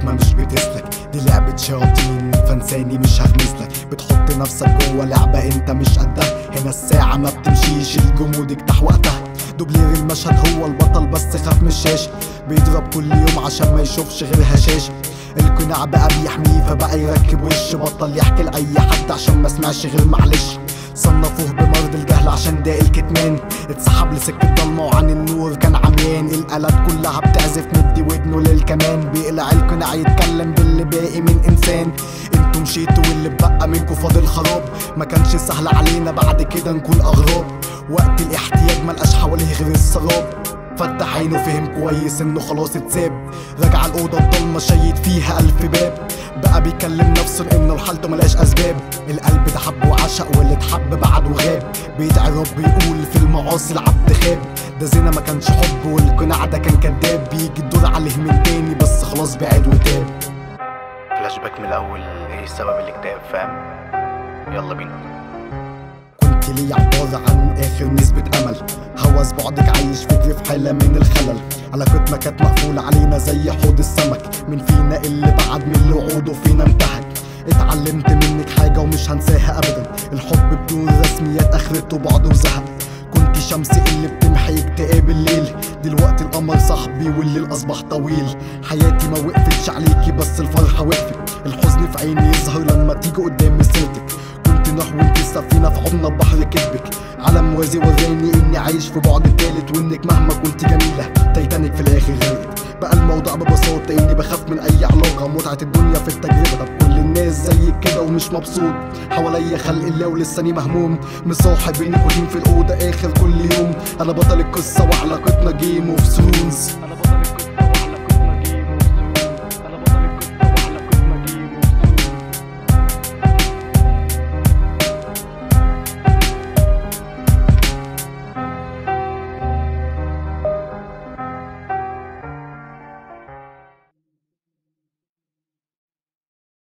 اللحمة مش بتسلك دي لعبة شياطين فانساني مش هغمزلك بتحط نفسك جوه لعبة انت مش قدها هنا الساعة ما بتمشيش الجمود اجتاح وقتها دوبلير المشهد هو البطل بس خاف من الشاشة بيضرب كل يوم عشان ما يشوفش غير هشاشة القناع بقى بيحميه فبقى يركب وش بطل يحكي لأي حد عشان ما سمعش غير معلش صنفوه بمرض الجهل عشان ده الكتمان اتسحب لسكة ضلمة وعن النور كان عميان الآلات كلها بتعزف مدي ودنه للكمان بيقلع القناع يتكلم باللي باقي من إنسان انتوا مشيتوا واللي بقى منكوا فاضل خراب ما كانش سهل علينا بعد كده نكون أغراب وقت الاحتياج ملقاش حواليه غير السراب فتح عينه فهم كويس انه خلاص اتساب رجع الأوضة الضلمة شيد فيها ألف باب بقى بيكلم نفسه لانه حالته ملهاش اسباب القلب ده حب وعشق واللي اتحب بعد وغاب بيدعي رب يقول في المعاصي العبد خاب ده زنا ما كانش حب والقناع ده كان كداب بيجي الدور عليه من تاني بس خلاص بعد وتاب فلاش باك من الاول ايه سبب الاكتئاب فاهم يلا بينا كنت لي عبارة عن آخر نسبة أمل هوس بعدك عايش فكري في حالة من الخلل علاقتنا كانت مقفولة علينا زي حوض السمك مين فينا اللي بعد من اللي وعوده فينا انتهك اتعلمت منك حاجة ومش هنساها أبدا الحب بدون رسميات آخرته بعد وزهق كنت شمسي اللي بتمحي اكتئاب الليل دلوقتي القمر صاحبي والليل أصبح طويل حياتي ما وقفتش عليكي بس الفرحة وقفت الحزن في عيني يظهر لما تيجي قدام سيرتك كنت نحو انت السفينة في حضن بحر كدبك على موازي وراني اني عايش في بعد تالت وانك مهما كنت جميلة تايتانيك في الاخر غرقت بقى الموضوع ببساطة اني بخاف من اي علاقة متعة الدنيا في التجربة طب كل الناس زيك كده ومش مبسوط حواليا خلق الله ولساني مهموم مصاحب نيكوتين في الأوضة آخر كل يوم أنا بطل القصة وعلاقتنا جيم اوف ثرونز